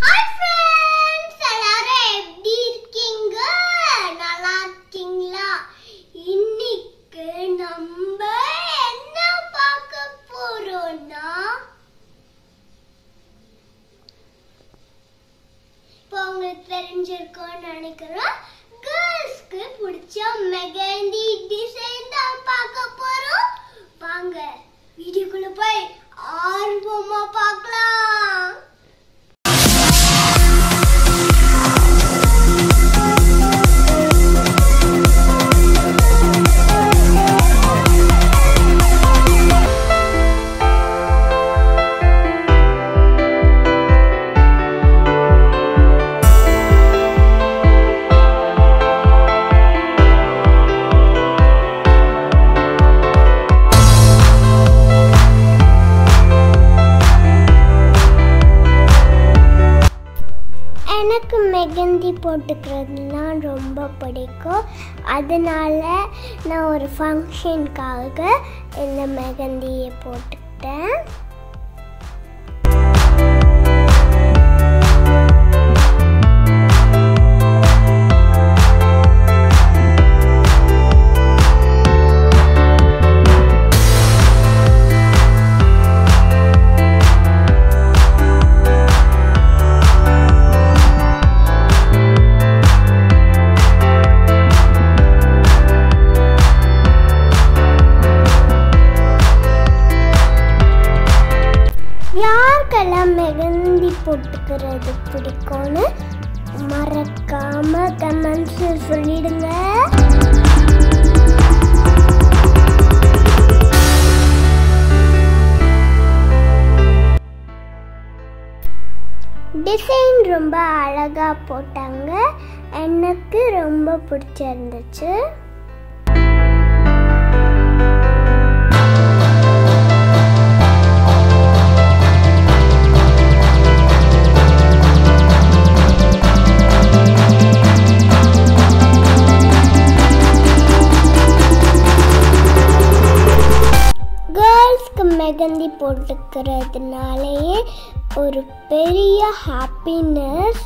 hi friends எல்லாரும் எப்படி இருக்கீங்க நல்லா இருக்கீங்களா இன்னைக்கு நம்ம என்ன பார்க்க போறோம்னா இப்போ உங்களுக்கு தெரிஞ்சிருக்கும்னு நினைக்கிறேன் கேர்ள்ஸ்க்கு பிடிச்ச மெகந்தி டிசைன் தான் பார்க்க போறோம் வாங்க வீடியோக்குள்ள போய் ஆர்வமா பார்க்கலாம் எனக்கு மெகந்தி போட்டுக்கிறதுலாம் ரொம்ப பிடிக்கும் அதனால நான் ஒரு ஃபங்க்ஷனுக்காக இந்த மெகந்தியை போட்டுக்கிட்டேன் யாருக்கெல்லாம் மெகந்தி போட்டுக்கிறது பிடிக்கும்னு மறக்காம கமெண்ட்ஸ் சொல்லிடுங்க டிசைன் ரொம்ப அழகா போட்டாங்க எனக்கு ரொம்ப பிடிச்சிருந்துச்சு கேர்ள்ஸ்க்கு மெகந்தி போட்டுக்கிறதுனாலேயே ஒரு பெரிய ஹாப்பினஸ்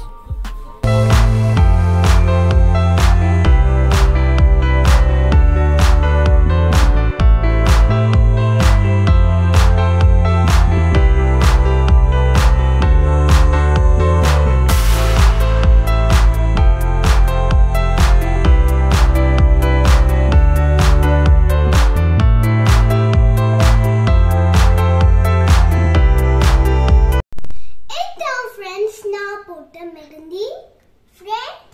இதான் ஃப்ரெண்ட்ஸ் நான் போட்ட மெகந்தி ஃப்ரெண்ட்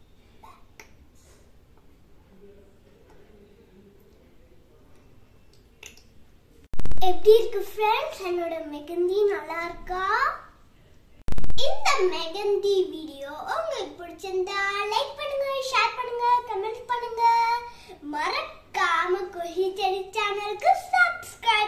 எப்படி இருக்கு ஃப்ரெண்ட்ஸ் என்னோட மெகந்தி நல்லா இருக்கா இந்த மெகந்தி வீடியோ உங்களுக்கு பிடிச்சிருந்தா லைக் பண்ணுங்க ஷேர் பண்ணுங்க கமெண்ட் பண்ணுங்க மறக்காம கொஹி செடி சேனலுக்கு சப்ஸ்கிரைப்